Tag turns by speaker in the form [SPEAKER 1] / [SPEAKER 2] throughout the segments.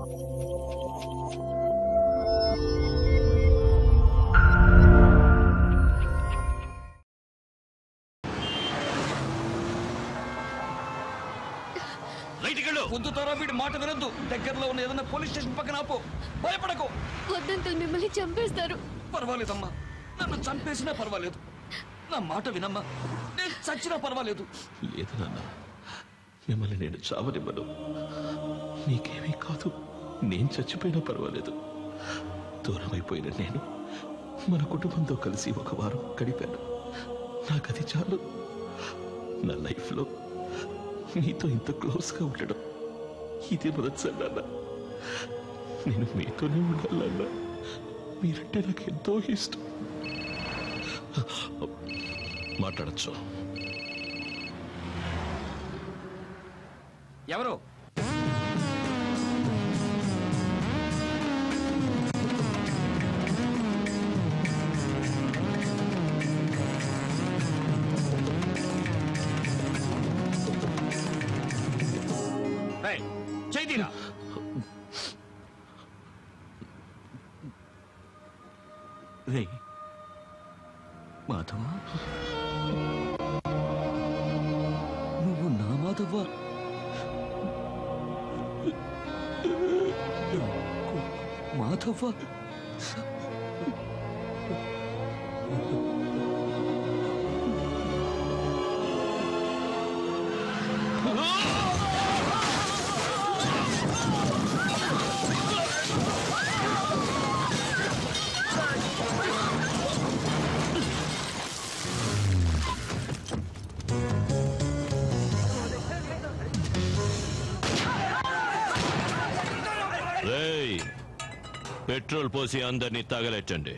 [SPEAKER 1] రైట్కి వెళ్ళు
[SPEAKER 2] పొద్దుతారా వీడి మాట వినొద్దు దగ్గరలో ఉన్న ఏదైనా పోలీస్ స్టేషన్ పక్కన ఆపు భయపడకు
[SPEAKER 3] వద్దంకుల్ మిమ్మల్ని చంపేస్తారు
[SPEAKER 2] పర్వాలేదమ్మా నన్ను చంపేసినా పర్వాలేదు నా మాట వినమ్మా నేను చచ్చినా పర్వాలేదు
[SPEAKER 1] లేదు నాన్న మిమ్మల్ని నేను చావనివ్వను మీకేమీ కాదు నేను చచ్చిపోయినా పర్వాలేదు దూరం అయిపోయిన నేను మన కుటుంబంతో కలిసి ఒక వారం గడిపాను నాకు అది చాలు నా లైఫ్లో మీతో ఇంత క్లోజ్గా ఉండడం ఇదే మొదటిసారి నాన్న నేను మీతోనే ఉండాలన్నా మీరంటే నాకు ఎంతో ఇష్టం మాట్లాడచ్చు
[SPEAKER 2] ఎవరు చేతిరా రే మాధవ నువ్వు నా మాధవ మాధవ
[SPEAKER 1] రేయ్ పెట్రోల్ పోసి అందరినీ తగలెట్టండి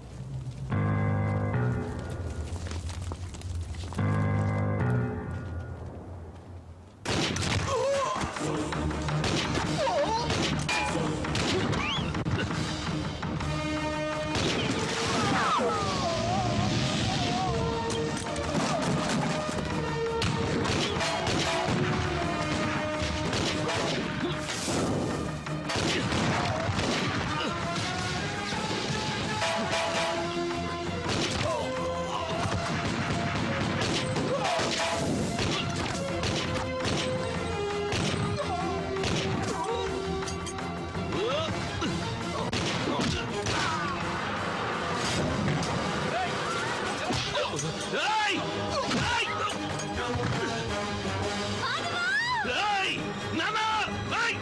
[SPEAKER 1] రేయ్! రేయ్! రేయ్! నాన్న! రేయ్!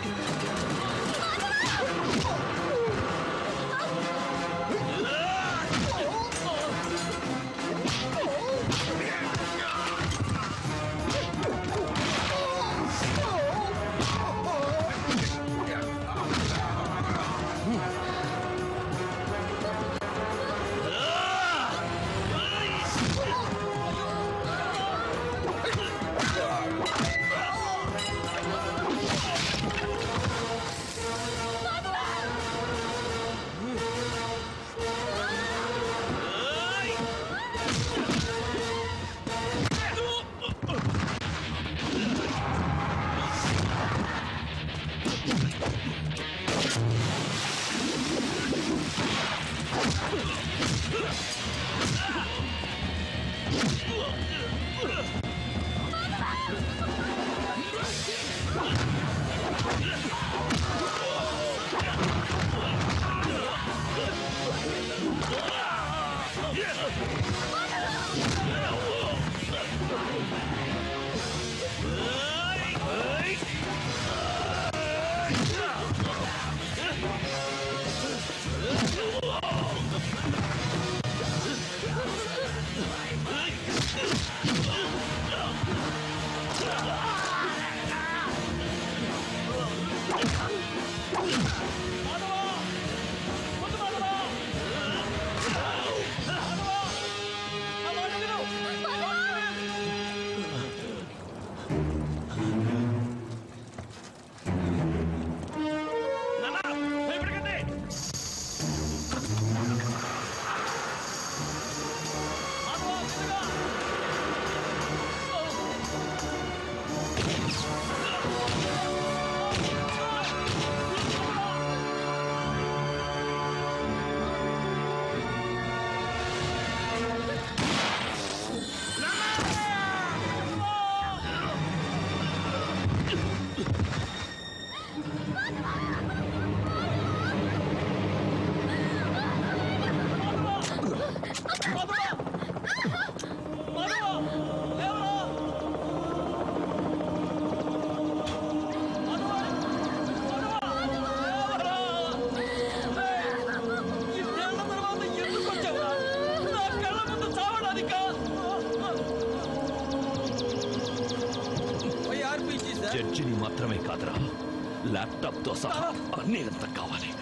[SPEAKER 1] మాత్రమే కాదురా ల్యాప్టాప్ తో సహా అన్ని ఎంత కావాలి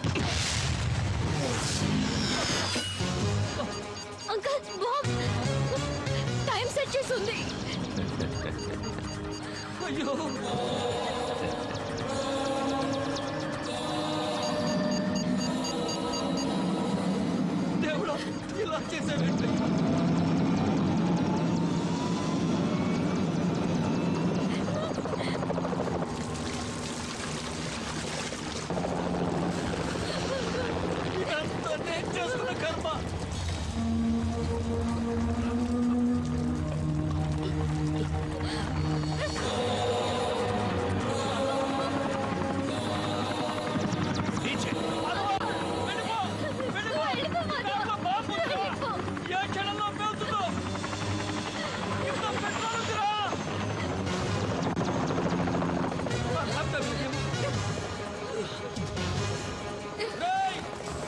[SPEAKER 3] అంకల్ బాబ్ టైం సెట్ చేసి ఉంది
[SPEAKER 2] అయ్యో దేవుడా ఇలా చేశావేంటి ఇదంతా నేను చేసుకున్న కర్మ వెళ్ళిపో వెళ్ళిపో
[SPEAKER 3] వెళ్ళిపో, మాధవ.
[SPEAKER 2] దాంట్లో బాంబు ఉందిరా?
[SPEAKER 3] వెళ్ళిపో.
[SPEAKER 2] ఏ క్షణంలో పేలుతుందో ఇంత పెట్రోల్ ఉందిరా ఆ ల్యాప్టాప్ ఇవ్వు. రేయ్!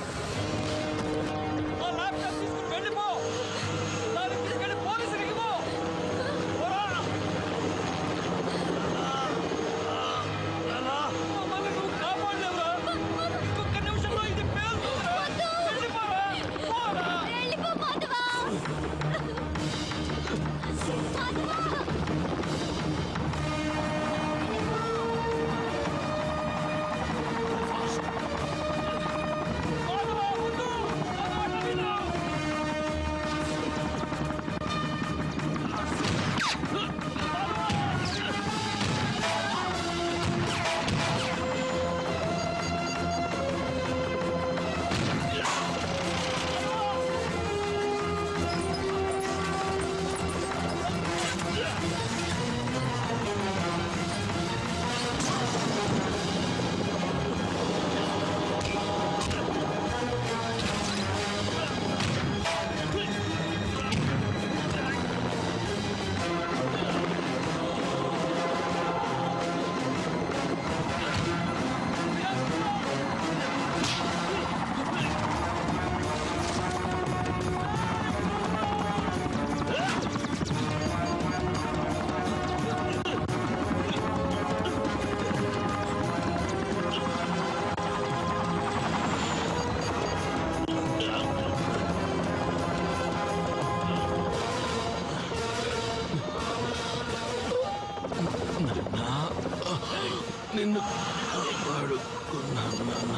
[SPEAKER 2] ఆ ల్యాప్టాప్ తీసుకుని వెళ్ళిపో దాన్ని తీసుకెళ్ళి పోలీసులకు ఇవ్వు. పోరా. ఎలా? మమ్మల్ని నువ్వు కాపాడలేవురా? ఇంకొక నిమిషంలో ఇది పేలుతుందిరా. వెళ్ళిపోరా. పోరా.
[SPEAKER 3] వెళ్ళిపో మాధవ మాధవ
[SPEAKER 2] మాధవ, వద్దు. మాధవ, నవీనా.
[SPEAKER 1] నిన్ను వాడుకున్నాను నాన్న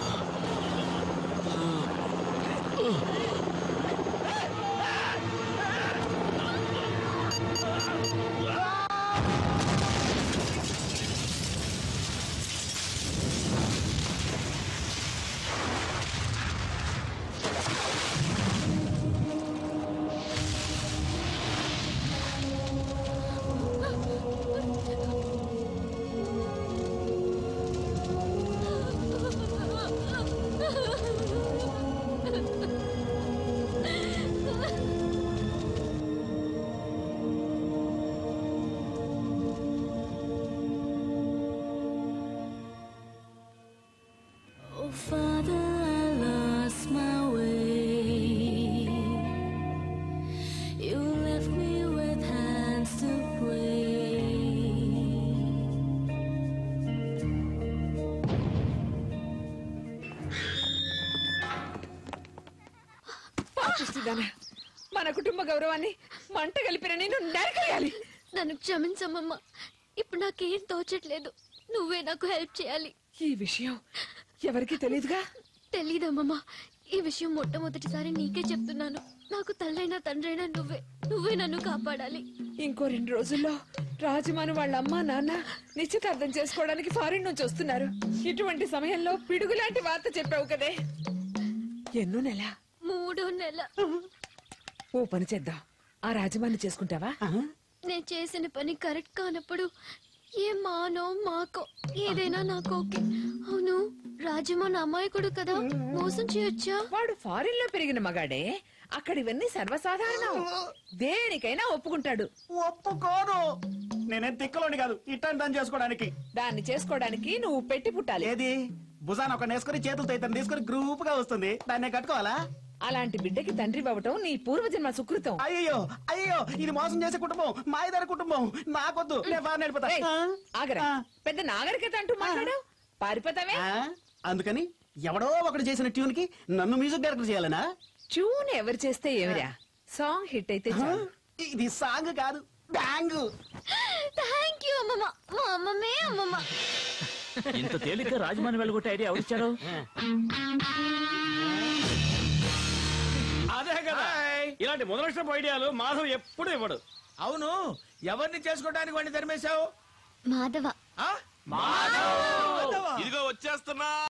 [SPEAKER 4] Oh, Father, I lost my way. You left me with hands to pray.
[SPEAKER 5] పాపిస్తుందనా మన కుటుంబ గౌరవాన్ని మంట కలిపిన నేను నరకేయాలి
[SPEAKER 3] నన్ను క్షమించమ్మమ్మ ఇప్పుడు నాకేం తోచట్లేదు నువ్వే నాకు హెల్ప్ చేయాలి
[SPEAKER 5] ఈ విషయం ఎవరికి తెలియదుగా
[SPEAKER 3] తెలీదమ్మమ్మ ఈ విషయం మొట్టమొదటిసారి నీకే చెప్తున్నాను నాకు తల్లైనా తండ్రైనా నువ్వే నువ్వే నన్ను కాపాడాలి
[SPEAKER 5] ఇంకో రెండు రోజుల్లో రాజమాను వాళ్ళ అమ్మ నాన్న నిశ్చితార్థం చేసుకోవడానికి ఫారిన్ నుంచి వస్తున్నారు ఇటువంటి సమయంలో పిడుగులాంటి వార్త చెప్పావు కదే ఎన్నో నెల
[SPEAKER 3] మూడో నెల
[SPEAKER 5] ఓ పని చేద్దాం ఆ రాజమాన్ని చేసుకుంటావా
[SPEAKER 3] నేను చేసిన పని కరెక్ట్ కానప్పుడు ఏ మానో మాకో ఏదైనా నాకు ఓకే అవును రాజమా నా అమాయకుడు కదా మోసం చేయొచ్చా
[SPEAKER 5] వాడు ఫారిన్ లో పెరిగిన మగాడే అక్కడ ఇవన్నీ సర్వసాధారణం దేనికైనా ఒప్పుకుంటాడు
[SPEAKER 6] ఒప్పుకోను నేనేం తిక్కలోని కాదు ఇట్టని దాన్ని చేసుకోవడానికి
[SPEAKER 5] దాన్ని చేసుకోవడానికి నువ్వు పెట్టి పుట్టాలి
[SPEAKER 6] ఏది భుజాన్ ఒక నేసుకొని చేతులతో ఇతను తీసుకొని గ్రూప్ గా వస్తుంది దాన్ని కట్టుకోవాలా
[SPEAKER 5] అలాంటి బిడ్డకి తండ్రి అవ్వటం నీ పూర్వజన్మ సుకృతం
[SPEAKER 6] అయ్యో అయ్యో ఇది మోసం చేసే కుటుంబం మాయదారి కుటుంబం నాకొద్దు నేను బాగా నడిపోతా
[SPEAKER 5] ఏయ్, ఆగరా పెద్ద నాగరికత అంటూ మాట్లాడావు పారిపోతావే
[SPEAKER 6] ఆ, అందుకని ఎవడో ఒకడు చేసిన ట్యూన్ కి నన్ను మ్యూజిక్ డైరెక్టర్ చేయాలనా
[SPEAKER 5] ట్యూన్ ఎవరు చేస్తే ఏమిరా సాంగ్ హిట్ అయితే చాలు.
[SPEAKER 6] ఇది సాంగ్ కాదు బ్యాంగ్
[SPEAKER 3] థ్యాంక్ యూ అమ్మమ్మ మా అమ్మమ్మే అమ్మమ్మ
[SPEAKER 2] ఇంత తేలిక రాజమాని వెళ్ళగొట్టే ఐడియా ఎవరిచ్చారు
[SPEAKER 7] అదే కదా ఇలాంటి మొదలష్టపు ఐడియాలు మాధవ్ ఎప్పుడు ఇవ్వడు
[SPEAKER 8] అవును ఎవరిని చేసుకోవడానికి వాడిని తరిమేశావు
[SPEAKER 3] మాధవ
[SPEAKER 8] ఆ?
[SPEAKER 1] ఇదిగో వచ్చేస్తున్నా